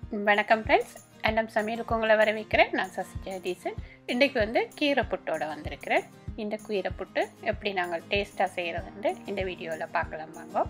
வணக்கம் ஃப்ரெண்ட்ஸ் அன்னம் சமையலுக்கு உங்களை வரவேற்கிறேன் நான் சசி ஜெகதீசன் இன்றைக்கு வந்து கீரை புட்டோட வந்திருக்கிறேன் இந்த கீரை புட்டு எப்படி நாங்கள் டேஸ்ட்டாக செய்கிறதுன்னு இந்த வீடியோவில் பார்க்கலாம் வாங்க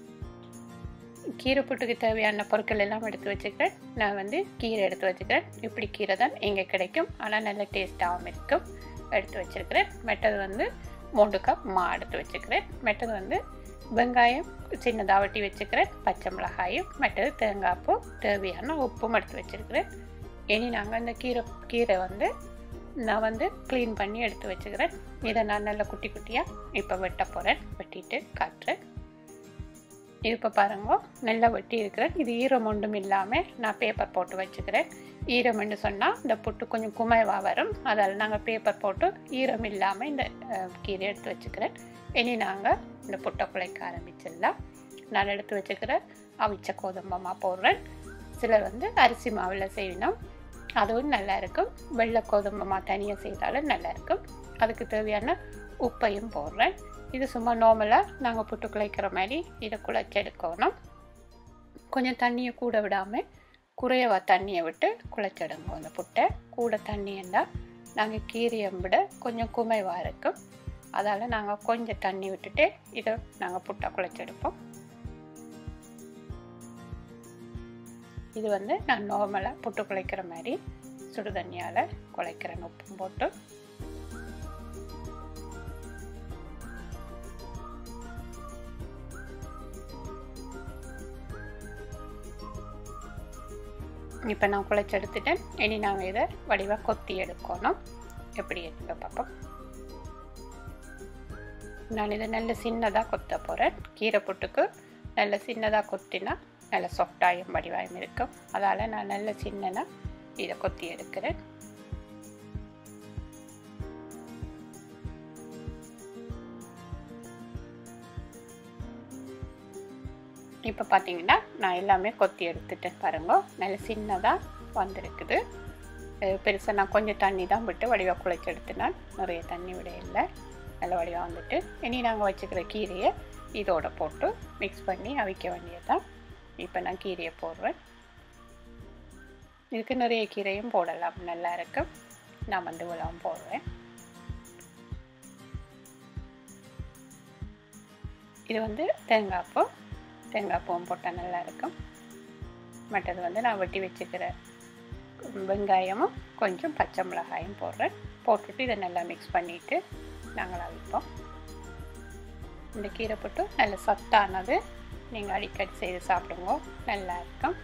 கீரை புட்டுக்கு தேவையான பொருட்கள் எல்லாம் எடுத்து வச்சுக்கிறேன் நான் வந்து கீரை எடுத்து வச்சுக்கிறேன் இப்படி கீரை தான் இங்கே கிடைக்கும் ஆனால் நல்ல டேஸ்ட்டாகவும் இருக்கும் எடுத்து வச்சுருக்கிறேன் மெட்டது வந்து மூன்று கப் மா எடுத்து வச்சுக்கிறேன் மெட்டது வந்து வெங்காயம் சின்னதாக வெட்டி வச்சுக்கிறேன் பச்சை மிளகாயும் மற்றது தேங்காய் பூ தேவையான உப்பும் எடுத்து வச்சுருக்கிறேன் இனி நாங்கள் இந்த கீரை கீரை வந்து நான் வந்து க்ளீன் பண்ணி எடுத்து வச்சுக்கிறேன் இதை நான் நல்லா குட்டி குட்டியாக இப்போ வெட்ட போகிறேன் வெட்டிட்டு காட்டுறேன் இது இப்போ பாருங்க நல்லா வெட்டி இருக்கிறேன் இது ஈரம் ஒன்றும் இல்லாமல் நான் பேப்பர் போட்டு வச்சுக்கிறேன் ஈரம்னு சொன்னால் இந்த புட்டு கொஞ்சம் குமைவாக வரும் அதால் நாங்கள் பேப்பர் போட்டு ஈரம் இல்லாமல் இந்த கீரை எடுத்து வச்சுக்கிறேன் இனி நாங்கள் இந்த புட்டை குழைக்க ஆரம்பிச்சிடலாம் நான் எடுத்து வச்சுக்கிற அவிச்ச கோதும்பமாக போடுறேன் சிலர் வந்து அரிசி மாவில் செய்யணும் அதுவும் நல்லா இருக்கும் வெள்ளை கோதும்பமாக தனியாக செய்தாலும் நல்லா இருக்கும் அதுக்கு தேவையான உப்பையும் போடுறேன் இது சும்மா நார்மலாக நாங்கள் புட்டு குழைக்கிற மாதிரி இதை குழைச்சி எடுக்கணும் கொஞ்சம் தண்ணியை கூட விடாமல் குறையவா தண்ணியை விட்டு குழைச்சிடுங்க அந்த புட்டை கூட தண்ணி இருந்தால் நாங்கள் கீரையை விட கொஞ்சம் குமைவாக இருக்கும் அதால் நாங்கள் கொஞ்சம் தண்ணி விட்டுட்டு இதை நாங்கள் புட்டை குழைச்செடுப்போம் இது வந்து நான் நார்மலாக புட்டு குழைக்கிற மாதிரி சுடு தண்ணியால் குழைக்கிறேன் உப்பும் போட்டு இப்போ நான் குழைச்சி எடுத்துட்டேன் இனி நாங்கள் இதை வடிவாக கொத்தி எடுக்கணும் எப்படி எடுக்க பார்ப்போம் நான் இதை நல்ல சின்னதாக கொத்த போகிறேன் கீரை புட்டுக்கு நல்ல சின்னதாக கொத்தினா நல்ல சாஃப்டாயும் வடிவாயும் இருக்கும் அதால் நான் நல்ல சின்னதாக இதை கொத்தி எடுக்கிறேன் இப்போ பார்த்தீங்கன்னா நான் எல்லாமே கொத்தி எடுத்துட்டேன் பாருங்க நல்ல சின்னதாக வந்திருக்குது பெருசாக நான் கொஞ்சம் தண்ணி தான் விட்டு வடிவாக குழைச்சி எடுத்துனான் நிறைய தண்ணி விட இல்லை நல்ல வடிவாக வந்துட்டு இனி நாங்கள் வச்சுக்கிற கீரையை இதோட போட்டு மிக்ஸ் பண்ணி அவிக்க வேண்டியதுதான் இப்போ நான் கீரையை போடுறேன் இதுக்கு நிறைய கீரையும் போடலாம் நல்லா இருக்கும் நான் வந்து உலகம் போடுவேன் இது வந்து தேங்காய் பூ தேங்காய் பூவும் போட்டால் நல்லா இருக்கும் மற்றது வந்து நான் வெட்டி வச்சுக்கிற வெங்காயமும் கொஞ்சம் பச்சை மிளகாயும் போடுறேன் போட்டுட்டு இதை நல்லா மிக்ஸ் பண்ணிவிட்டு நாங்கள் அவிப்போம் இந்த கீரை போட்டு நல்ல சத்தானது நீங்கள் அடிக்கடி செய்து சாப்பிடுங்க நல்லா இருக்கும்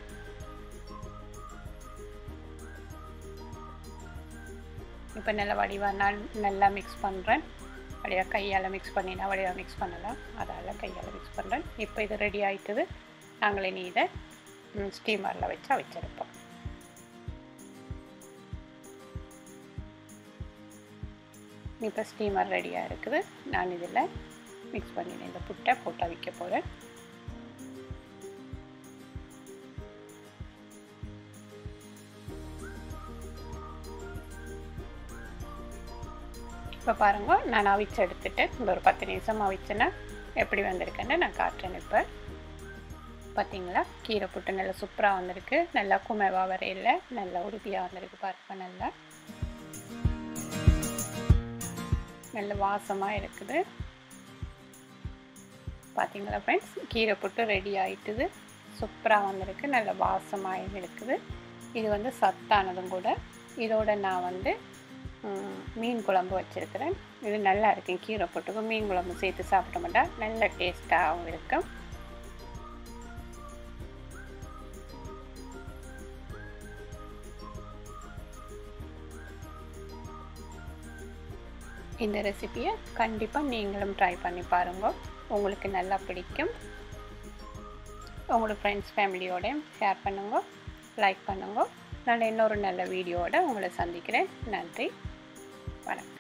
இப்போ நல்ல வடிவாக நான் நல்லா மிக்ஸ் பண்ணுறேன் வடிவாக கையால் மிக்ஸ் பண்ணினா வடிவாக மிக்ஸ் பண்ணலாம் அதால் கையால் மிக்ஸ் பண்ணுறேன் இப்போ இது ரெடி ஆகிட்டுது நாங்கள் இனி இதை ஸ்டீமரில் வச்சு அவிச்செடுப்போம் இப்போ ஸ்டீமர் ரெடியாக இருக்குது நான் இதில் மிக்ஸ் பண்ணினேன் இந்த புட்டை போட்டு அவிக்க போகிறேன் இப்போ பாருங்கள் நான் அவிச்சு எடுத்துட்டேன் இந்த ஒரு பத்து நிமிஷம் அவிச்சேன்னா எப்படி வந்திருக்குன்னு நான் காட்டுறேன் இப்போ பார்த்தீங்களா கீரை புட்டு நல்லா சூப்பராக வந்திருக்கு நல்லா குமைவா வரையில் நல்லா உறுதியாக வந்திருக்கு பாருங்க நல்லா நல்ல வாசமாக இருக்குது பார்த்தீங்களா ஃப்ரெண்ட்ஸ் கீரை புட்டு ரெடி ஆகிட்டுது சூப்பராக வந்திருக்கு நல்ல வாசமாகவும் இருக்குது இது வந்து சத்தானதும் கூட இதோட நான் வந்து மீன் குழம்பு வச்சுருக்கிறேன் இது நல்லா இருக்கும் கீரை புட்டுக்கு மீன் குழம்பு சேர்த்து சாப்பிட மாட்டால் நல்ல டேஸ்ட்டாகவும் இருக்கும் இந்த ரெசிப்பியை கண்டிப்பாக நீங்களும் ட்ரை பண்ணி பாருங்கள் உங்களுக்கு நல்லா பிடிக்கும் உங்களோட ஃப்ரெண்ட்ஸ் ஃபேமிலியோடையும் ஷேர் பண்ணுங்க லைக் பண்ணுங்க நான் இன்னொரு நல்ல வீடியோவோட உங்களை சந்திக்கிறேன் நன்றி வணக்கம்